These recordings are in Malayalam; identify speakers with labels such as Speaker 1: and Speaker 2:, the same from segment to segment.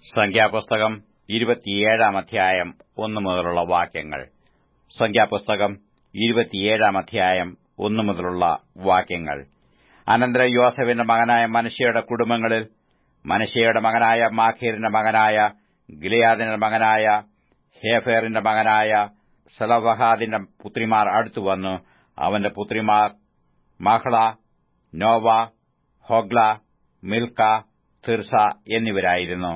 Speaker 1: സംഖ്യാപുസ്തകം ഇരുപത്തിയേഴാം അധ്യായം ഒന്നു മുതലുള്ള വാക്യങ്ങൾ സംഖ്യാപുസ്തകം ഇരുപത്തിയേഴാം അധ്യായം ഒന്നു മുതലുള്ള വാക്യങ്ങൾ അനന്തരം യോസഫിന്റെ മകനായ മനശ്ശയുടെ കുടുംബങ്ങളിൽ മനശ്ശയുടെ മകനായ മാഖീറിന്റെ മകനായ ഗിലിയാദിന്റെ മകനായ ഹേഫേറിന്റെ മകനായ സെലവഹാദിന്റെ പുത്രിമാർ അടുത്തുവന്നു അവന്റെ പുത്രിമാർ മഹ്ള നോവ ഹൊഗ്ല മിൽക്ക തിർസ എന്നിവരായിരുന്നു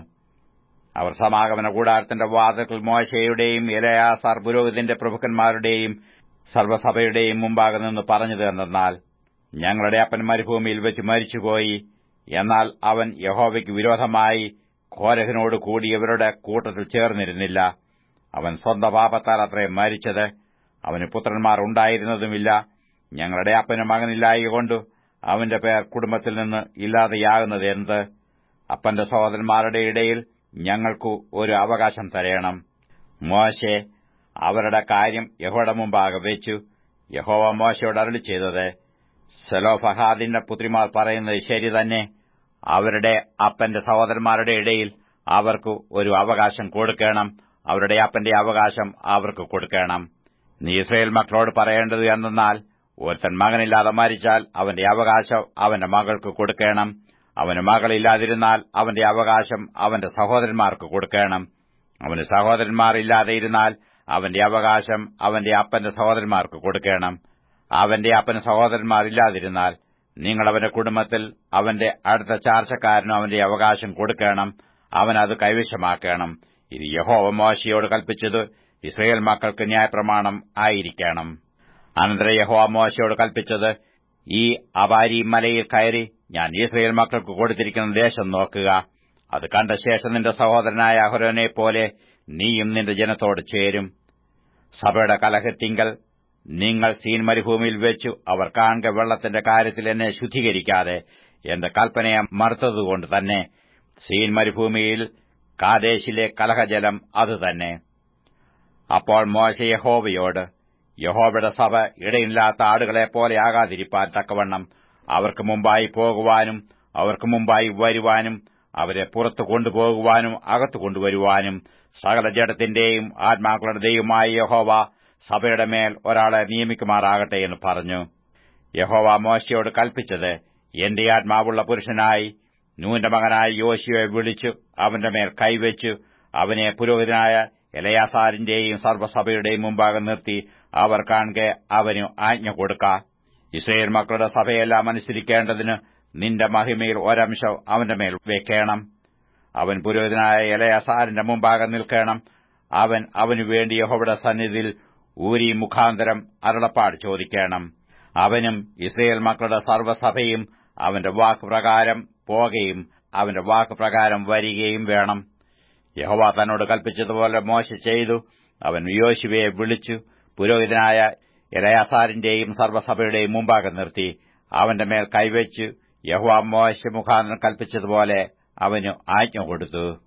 Speaker 1: അവർ സമാഗമന കൂടാരത്തിന്റെ വാതിൽക്കൽ മോശയുടെയും ഇലയാസാർ പുരോഹിതന്റെ പ്രഭുക്കന്മാരുടെയും സർവ്വസഭയുടെയും മുമ്പാകെ നിന്ന് പറഞ്ഞത് എന്തെന്നാൽ ഞങ്ങളുടെ അപ്പൻ മരുഭൂമിയിൽ വെച്ച് മരിച്ചുപോയി എന്നാൽ അവൻ യഹോവയ്ക്ക് വിരോധമായി കോരഹിനോട് കൂടി ഇവരുടെ കൂട്ടത്തിൽ ചേർന്നിരുന്നില്ല അവൻ സ്വന്തം പാപത്താൽ അത്രേ മരിച്ചത് അവന് പുത്രന്മാർ ഉണ്ടായിരുന്നതുമില്ല ഞങ്ങളുടെ അപ്പന് മകനില്ലായകൊണ്ട് അവന്റെ പേർ കുടുംബത്തിൽ നിന്ന് ഇല്ലാതെയാകുന്നത് എന്ത് അപ്പന്റെ സഹോദരന്മാരുടെ ഇടയിൽ ഞങ്ങൾക്കു ഒരു അവകാശം തരയണം മോശെ അവരുടെ കാര്യം യഹോയുടെ മുമ്പാകെ വെച്ചു യഹോവ മോശയോട് അരളി ചെയ്തത് സെലോഫഹാദിന്റെ പുത്രിമാർ പറയുന്നത് ശരി തന്നെ അവരുടെ അപ്പന്റെ സഹോദരന്മാരുടെ ഇടയിൽ അവർക്ക് ഒരു അവകാശം കൊടുക്കണം അവരുടെ അപ്പന്റെ അവകാശം അവർക്ക് കൊടുക്കണം നീ ഇസ്രയേൽ മക്കളോട് പറയേണ്ടത് എന്തെന്നാൽ ഒരുത്തൻ മകനില്ലാതെ മരിച്ചാൽ അവന്റെ അവകാശം അവന്റെ മകൾക്ക് കൊടുക്കണം അവന് മകളില്ലാതിരുന്നാൽ അവന്റെ അവകാശം അവന്റെ സഹോദരന്മാർക്ക് കൊടുക്കണം അവന് സഹോദരന്മാർ ഇല്ലാതെ ഇരുന്നാൽ അവന്റെ അവകാശം അവന്റെ അപ്പന്റെ സഹോദരന്മാർക്ക് കൊടുക്കണം അവന്റെ അപ്പന് സഹോദരന്മാർ ഇല്ലാതിരുന്നാൽ നിങ്ങൾ അവന്റെ കുടുംബത്തിൽ അവന്റെ അടുത്ത ചാർച്ചക്കാരനും അവന്റെ അവകാശം കൊടുക്കണം അവൻ അത് കൈവശമാക്കണം ഇത് യഹോവ മോശയോട് കൽപ്പിച്ചത് ഇസ്രയേൽ മക്കൾക്ക് ന്യായപ്രമാണം ആയിരിക്കണം അനന്തരം യഹോവ മോശയോട് കൽപ്പിച്ചത് ഈ അവാരി മലയിൽ കയറി ഞാൻ ഇസ്രയേൽ മക്കൾക്ക് കൊടുത്തിരിക്കുന്ന ദേശം നോക്കുക അത് കണ്ട ശേഷം നിന്റെ സഹോദരനായ അഹുരനെ പോലെ നീയും നിന്റെ ജനത്തോട് ചേരും സഭയുടെ കലഹത്തിങ്കൽ നിങ്ങൾ സീൻ മരുഭൂമിയിൽ വെച്ചു അവർ കാണുക വെള്ളത്തിന്റെ കാര്യത്തിൽ എന്നെ ശുദ്ധീകരിക്കാതെ എന്റെ കൽപ്പനയെ മറുത്തതുകൊണ്ട് തന്നെ സീൻ മരുഭൂമിയിൽ കാദേശിലെ കലഹജലം അതുതന്നെ അപ്പോൾ മോശ യഹോവയോട് യഹോവയുടെ സഭ ഇടയില്ലാത്ത ആടുകളെപ്പോലെ ആകാതിരിപ്പാൻ തക്കവണ്ണം അവർക്ക് മുമ്പായി പോകുവാനും അവർക്ക് മുമ്പായി വരുവാനും അവരെ പുറത്തു കൊണ്ടുപോകുവാനും അകത്തു കൊണ്ടുവരുവാനും സകല ജഡത്തിന്റെയും ആത്മാക്കളുടെ ദൈവമായ യഹോവ സഭയുടെ മേൽ ഒരാളെ നിയമിക്കുമാറാകട്ടെ എന്ന് പറഞ്ഞു യഹോവ മോശയോട് കൽപ്പിച്ചത് എന്റെ ആത്മാവുള്ള പുരുഷനായി നൂന്റെ മകനായ യോശിയെ വിളിച്ചു അവന്റെ മേൽ കൈവച്ചു അവനെ പുരോഹിതനായ എലയാസാരിന്റെയും സർവ്വസഭയുടെയും മുമ്പാകെ നിർത്തി അവർ കാണെ അവന് ആജ്ഞ കൊടുക്ക ഇസ്രയേൽ മക്കളുടെ സഭയെല്ലാം അനുസരിക്കേണ്ടതിന് നിന്റെ മഹിമയിൽ ഒരംശം അവന്റെ മേൽ വെക്കണം അവൻ പുരോഹിതനായ എലയാസാരിന്റെ മുമ്പാകെ നിൽക്കണം അവൻ അവനു വേണ്ടി യഹോവയുടെ സന്നിധിയിൽ ഊരി മുഖാന്തരം അരുളപ്പാട് ചോദിക്കണം അവനും ഇസ്രയേൽ മക്കളുടെ സർവ്വസഭയും അവന്റെ വാക്ക് പ്രകാരം പോകുകയും അവന്റെ വാക്ക് പ്രകാരം വരികയും വേണം യഹോവ തന്നോട് കൽപ്പിച്ചതുപോലെ മോശ ചെയ്തു അവൻ യോശുവയെ വിളിച്ചു പുരോഹിതനായ ഇലയാസാരിന്റെയും സർവ്വസഭയുടെയും മുമ്പാകെ നിർത്തി അവന്റെ മേൽ കൈവച്ചു യഹോവ മോശ മുഖാന്തരം കൽപ്പിച്ചതുപോലെ അവന് ആജ്ഞ കൊടുത്തു